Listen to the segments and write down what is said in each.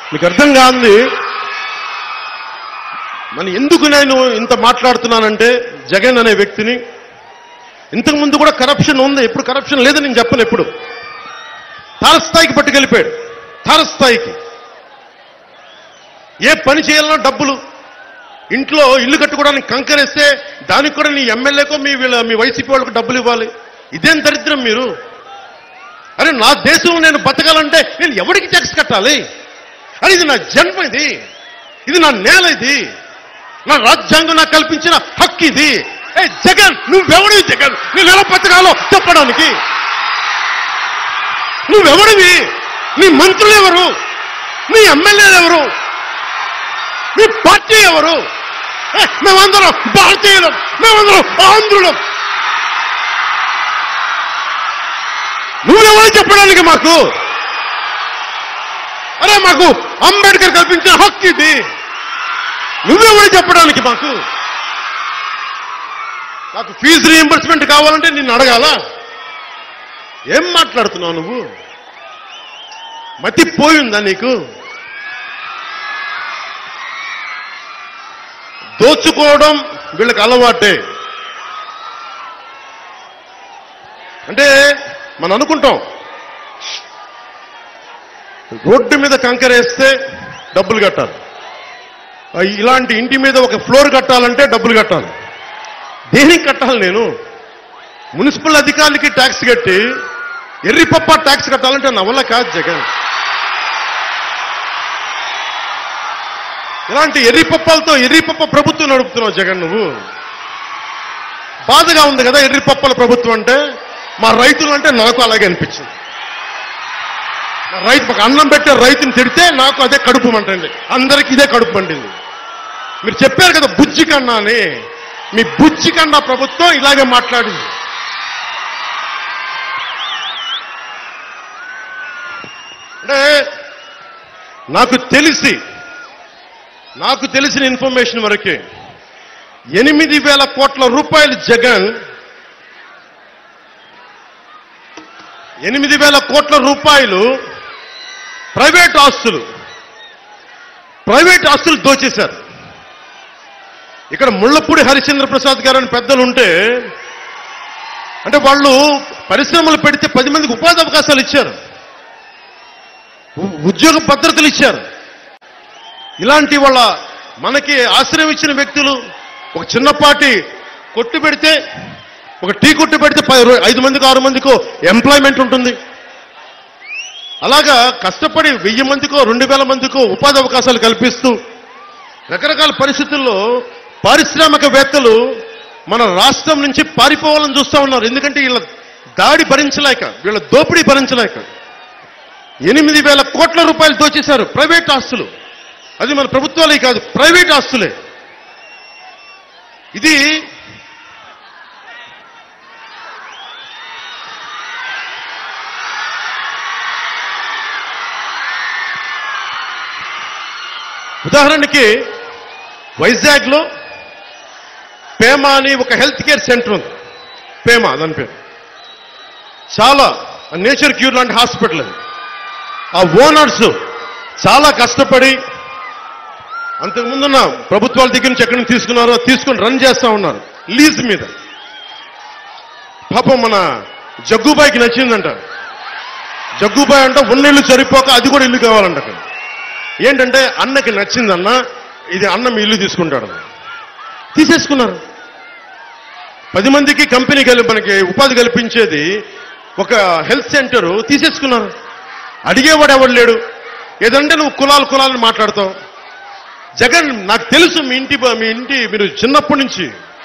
మీకు అర్థం కాంది మన ఎందుకు నేను ఇంత మాట్లాడుతున్నానంటే జగన్ అనే వ్యక్తిని ఇంతకు ముందు కూడా కరప్షన్ ఉంది ఎప్పుడు కరప్షన్ లేదని నేను చెప్పను ఎప్పుడు తారస్థాయికి పట్టుకెళ్ళిపోయాడు తారస్థాయికి ఏ పని చేయాలన్నా డబ్బులు ఇంట్లో ఇల్లు కట్టుకోవడానికి కంకరేస్తే దానికి కూడా నీ ఎమ్మెల్యేకో మీ వీళ్ళ మీ వైసీపీ వాళ్ళకు డబ్బులు ఇవ్వాలి ఇదేం దరిద్రం మీరు అరే నా దేశంలో నేను బతకాలంటే నేను ఎవరికి ట్యాక్స్ కట్టాలి అరే ఇది నా జన్మ ఇది ఇది నా నేల ఇది నా రాజ్యాంగం నాకు కల్పించిన హక్కు ఇది ఏ జగన్ నువ్వెవడివి జగన్ నేను ఎలా బతకాలో చెప్పడానికి నువ్వెవడివి నీ మంత్రులు ఎవరు నీ ఎమ్మెల్యేలు ఎవరు నీ పార్టీ ఎవరు ఏ, మేమందరం భారతీయులం మేమందరం ఆంధ్రులం నువ్వెవరు చెప్పడానికి మాకు అరే మాకు అంబేద్కర్ కల్పించిన హక్కు ఇది నువ్వెవరు చెప్పడానికి మాకు నాకు ఫీజు రీఎంబర్స్మెంట్ కావాలంటే నిన్ను అడగాల ఏం మాట్లాడుతున్నావు నువ్వు మతి పోయిందా నీకు దోచుకోవడం వీళ్ళకి అలవాటే అంటే మనం అనుకుంటాం రోడ్డు మీద కంకరేస్తే డబ్బులు కట్టాలి ఆ, ఇలాంటి ఇంటి మీద ఒక ఫ్లోర్ కట్టాలంటే డబ్బులు కట్టాలి దేనికి కట్టాలి నేను మున్సిపల్ అధికారులకి ట్యాక్స్ కట్టి ఎర్రిపప్ప ట్యాక్స్ కట్టాలంటే నా వల్ల కాదు జగన్ ఇలాంటి ఎర్రిపప్పలతో ఎర్రిపప్ప ప్రభుత్వం నడుపుతున్నావు జగన్ నువ్వు బాధగా ఉంది కదా ఎర్రిపప్పల ప్రభుత్వం అంటే మా రైతులు అంటే నాకు అలాగే అనిపించింది మా రైతు ఒక అన్నం పెట్టే రైతుని తిడితే నాకు అదే కడుపు మంటండి అందరికి ఇదే కడుపు మండింది మీరు చెప్పారు కదా బుజ్జి కన్నా అని మీ బుజ్జి కన్నా ప్రభుత్వం ఇలాగే మాట్లాడింది అంటే నాకు తెలిసి నాకు తెలిసిన ఇన్ఫర్మేషన్ వరకే ఎనిమిది వేల కోట్ల రూపాయలు జగన్ ఎనిమిది వేల కోట్ల రూపాయలు ప్రైవేట్ ఆస్తులు ప్రైవేట్ ఆస్తులు దోచేశారు ఇక్కడ ముళ్ళపూడి హరిశ్చంద్ర ప్రసాద్ గారు అని పెద్దలు ఉంటే అంటే వాళ్ళు పరిశ్రమలు పెడితే పది మందికి ఉపాధి అవకాశాలు ఇచ్చారు ఉ- ఉద్యోగ భద్రతలు ఇచ్చారు ఇలాంటి వాళ్ళ మనకి ఆశ్రయం ఇచ్చిన వ్యక్తులు ఒక చిన్నపాటి కొట్టు పెడితే ఒక టీ కొట్టు పెడితే పది రో- ఐదు మందికి ఆరు మందికో ఎంప్లాయ్మెంట్ ఉంటుంది అలాగా కష్టపడి వెయ్యి మందికో రెండు వేల మందికో ఉపాధి అవకాశాలు కల్పిస్తూ రకరకాల పరిస్థితుల్లో పారిశ్రామికవేత్తలు మన రాష్ట్రం నుంచి పారిపోవాలని చూస్తా ఉన్నారు ఎందుకంటే వీళ్ళ దాడి భరించలేక వీళ్ళ దోపిడీ భరించలేక ఎనిమిది వేల కోట్ల రూపాయలు దోచేశారు ప్రైవేట్ ఆస్తులు అది మన ప్రభుత్వాలే కాదు ప్రైవేట్ ఆస్తులే ఇది ఉదాహరణకి వైజాగ్లో పేమా అని ఒక హెల్త్ కేర్ సెంటర్ ఉంది పేమా దాని పేరు చాలా నేచర్ క్యూర్ లాంటి హాస్పిటల్ అది ఆ ఓనర్స్ చాలా కష్టపడి అంతకుముందున్న ప్రభుత్వాల దగ్గర నుంచి ఎక్కడి నుంచి తీసుకున్నారో తీసుకుని రన్ చేస్తా ఉన్నారు లీజ్ మీద పాపం మన జగ్గుబాయికి నచ్చిందంట జగ్గుబాయి అంట ఉన్న ఇల్లు సరిపోక అది కూడా ఇల్లు కావాలంట అక్కడ ఏంటంటే అన్నకి నచ్చిందన్న ఇది అన్న మీ ఇల్లు తీసుకుంటాడు తీసేసుకున్నారు పది మందికి కంపెనీ కలి మనకి ఉపాధి కల్పించేది ఒక హెల్త్ సెంటర్ తీసేసుకున్నారు అడిగేవాడు ఎవడు లేడు ఏదంటే నువ్వు కులాలు కులాలని మాట్లాడతావు జగన్ నాకు తెలుసు మీ ఇంటి మీ ఇంటి మీరు చిన్నప్పటి నుంచి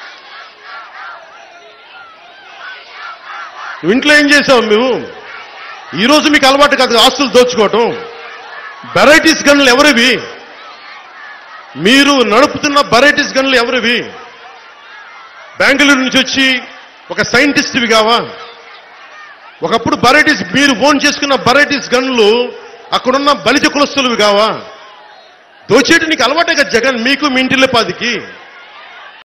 నువ్వు ఇంట్లో ఏం చేసావు నువ్వు ఈ రోజు మీకు అలవాటు కాదు ఆస్తులు దోచుకోవటం వెరైటీస్ గన్లు ఎవరివి మీరు నడుపుతున్న వెరైటీస్ గన్లు ఎవరివి బెంగళూరు నుంచి వచ్చి ఒక సైంటిస్ట్వి కావా ఒకప్పుడు బరైటీస్ మీరు ఓన్ చేసుకున్న బరైటీస్ గన్లు అక్కడున్న బలిజ కులస్తులవి కావా దోచేటి నీకు అలవాటే కదా జగన్ మీకు మీ ఇంటిల్లపాదికి